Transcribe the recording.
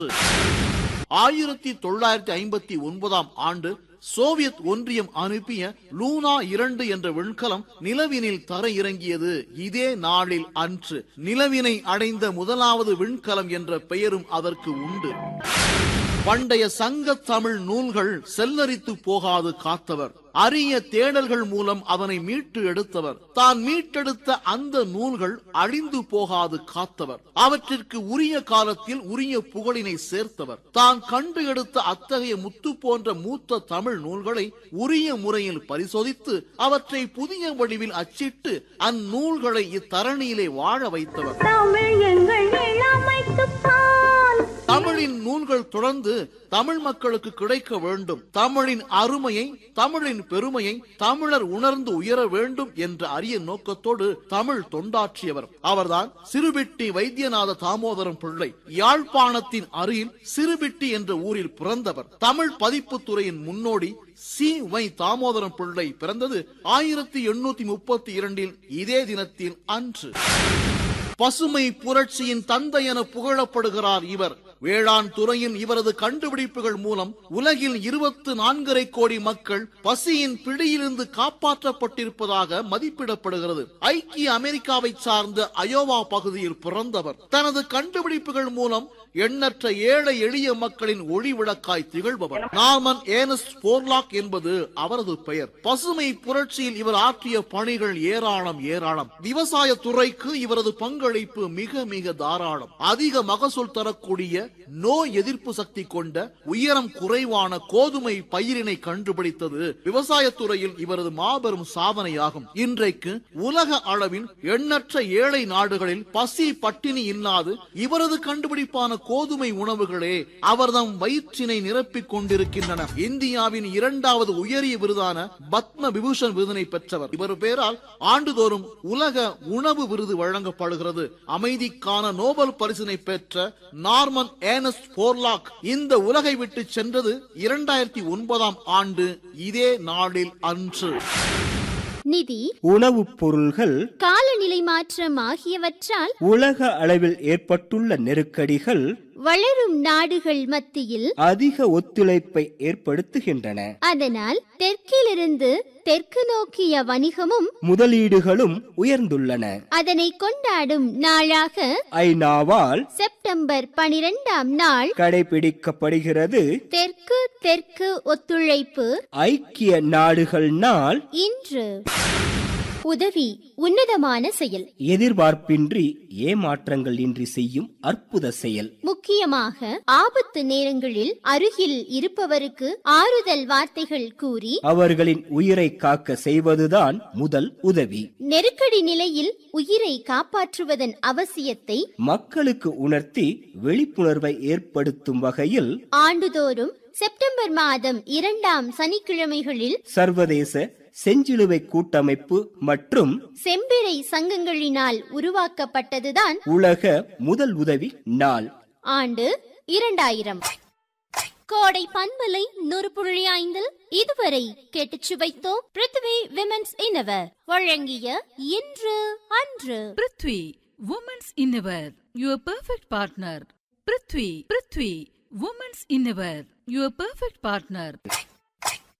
ஆயிரத்தி தொள்ளாயிரத்தி ஐம்பத்தி ஒன்பதாம் ஆண்டு சோவியத் ஒன்றியம் அனுப்பிய லூனா இரண்டு என்ற விண்கலம் நிலவினில் தர இறங்கியது இதே நாளில் அன்று நிலவினை அடைந்த முதலாவது விண்கலம் என்ற பெயரும் அதற்கு உண்டு பண்டைய சங்க தமிழ் நூல்கள் செல்லரித்து போகாது காத்தவர் அரிய தேடல்கள் மூலம் அதனை மீட்டு எடுத்தவர் தான் மீட்டெடுத்த அந்த நூல்கள் அழிந்து போகாது காத்தவர் அவற்றிற்கு உரிய காலத்தில் உரிய புகழினை சேர்த்தவர் தான் கண்டு எடுத்த அத்தகைய முத்து போன்ற மூத்த தமிழ் நூல்களை உரிய முறையில் பரிசோதித்து அவற்றை புதிய வடிவில் அச்சிட்டு அந்நூல்களை இத்தரணியிலே வாழ வைத்தவர் தமிழ் எங்கள் இளமைக்குப் பால் தமிழின் நூல்கள் தொடர்ந்து தமிழ் மக்களுக்கு கிடைக்க வேண்டும் தமிழின் அருமையை தமிழின் பெருமையை தமிழர் உணர்ந்து உயர வேண்டும் என்ற அரிய நோக்கத்தோடு தமிழ் தொண்டாற்றியவர் அவர்தான் சிறுபிட்டி வைத்தியநாத தாமோதரம் பிள்ளை யாழ்ப்பாணத்தின் அருகில் சிறுபிட்டி என்ற ஊரில் பிறந்தவர் தமிழ் பதிப்பு துறையின் முன்னோடி சி வை தாமோதரம் பிள்ளை பிறந்தது ஆயிரத்தி எண்ணூத்தி முப்பத்தி இரண்டில் இதே தினத்தில் அன்று பசுமை புரட்சியின் தந்தை என புகழப்படுகிறார் இவர் வேளாண் துறையின் இவரது கண்டுபிடிப்புகள் மூலம் உலகில் இருபத்து நான்கரை கோடி மக்கள் பசியின் பிடியிலிருந்து காப்பாற்றப்பட்டிருப்பதாக மதிப்பிடப்படுகிறது ஐக்கிய அமெரிக்காவை சார்ந்த அயோவா பகுதியில் பிறந்தவர் தனது கண்டுபிடிப்புகள் மூலம் எண்ணற்ற ஏழை எளிய மக்களின் ஒளி விளக்காய் திகழ்பவர் நார்மன் ஏனஸ்ட் போர்லாக் என்பது அவரது பெயர் பசுமை புரட்சியில் இவர் ஆற்றிய பணிகள் ஏராளம் ஏராளம் விவசாய துறைக்கு இவரது பங்களிப்பு மிக மிக தாராளம் அதிக மகசூல் தரக்கூடிய நோய் எதிர்ப்பு சக்தி கொண்ட உயரம் குறைவான கோதுமை பயிரினை கண்டுபிடித்தது விவசாய துறையில் இவரது மாபெரும் சாதனையாகும் இன்றைக்கு உலக அளவில் எண்ணற்ற ஏழை நாடுகளில் பசி பட்டினி இல்லாது இவரது கண்டுபிடிப்பான கோதுமை உணவுகளே அவர்தம் வயிற்றினை நிரப்பிக் கொண்டிருக்கின்றன இந்தியாவின் இரண்டாவது உயரிய விருதான பத்ம விபூஷன் விருதினை பெற்றவர் இவர் பெயரால் ஆண்டுதோறும் உலக உணவு விருது வழங்கப்படுகிறது அமைதிக்கான நோபல் பரிசினை பெற்ற நார்மன் ஏனஸ்ட் போர்லாக் இந்த உலகை விட்டு சென்றது இரண்டாயிரத்தி ஒன்பதாம் ஆண்டு இதே நாளில் அன்று நிதி உணவுப் பொருள்கள் காலநிலை மாற்றம் ஆகியவற்றால் உலக அளவில் ஏற்பட்டுள்ள நெருக்கடிகள் வளரும் நாடுகள் மத்தியில் அதிக ஒத்துழைப்பை ஏற்படுத்துகின்றன அதனால் தெற்கிலிருந்து தெற்கு நோக்கிய வணிகமும் முதலீடுகளும் உயர்ந்துள்ளன அதனை கொண்டாடும் நாளாக ஐநாவால் செப்டம்பர் பனிரெண்டாம் நாள் கடைபிடிக்கப்படுகிறது தெற்கு தெற்கு ஒத்துழைப்பு ஐக்கிய நாடுகள் நாள் இன்று உதவி உன்னதமான செயல் எதிர்பார்ப்பின்றி ஏமாற்றங்கள் இன்றி செய்யும் அற்புத செயல் முக்கியமாக ஆபத்து நேரங்களில் அருகில் இருப்பவருக்கு ஆறுதல் வார்த்தைகள் கூறி அவர்களின் உயிரை காக்க செய்வதுதான் முதல் உதவி நெருக்கடி நிலையில் உயிரை காப்பாற்றுவதன் அவசியத்தை மக்களுக்கு உணர்த்தி விழிப்புணர்வை ஏற்படுத்தும் வகையில் ஆண்டுதோறும் செப்டம்பர் மாதம் இரண்டாம் சனிக்கிழமைகளில் சர்வதேச செஞ்சிலுவை கூட்டமைப்பு மற்றும் செம்பிறை சங்கங்களினால் உருவாக்கப்பட்டதுதான் உலக முதல் உதவி நாள் ஆண்டு இரண்டாயிரம் கோடை பண்பலை நூறு புள்ளி ஐந்தில் இதுவரை கேட்டுச் சுவைத்தோம் பிருத்வி விமென்ஸ் இன்னவர் வழங்கிய இன்று அன்று prithvi women's innerwear your perfect partner prithvi prithvi women's innerwear your perfect partner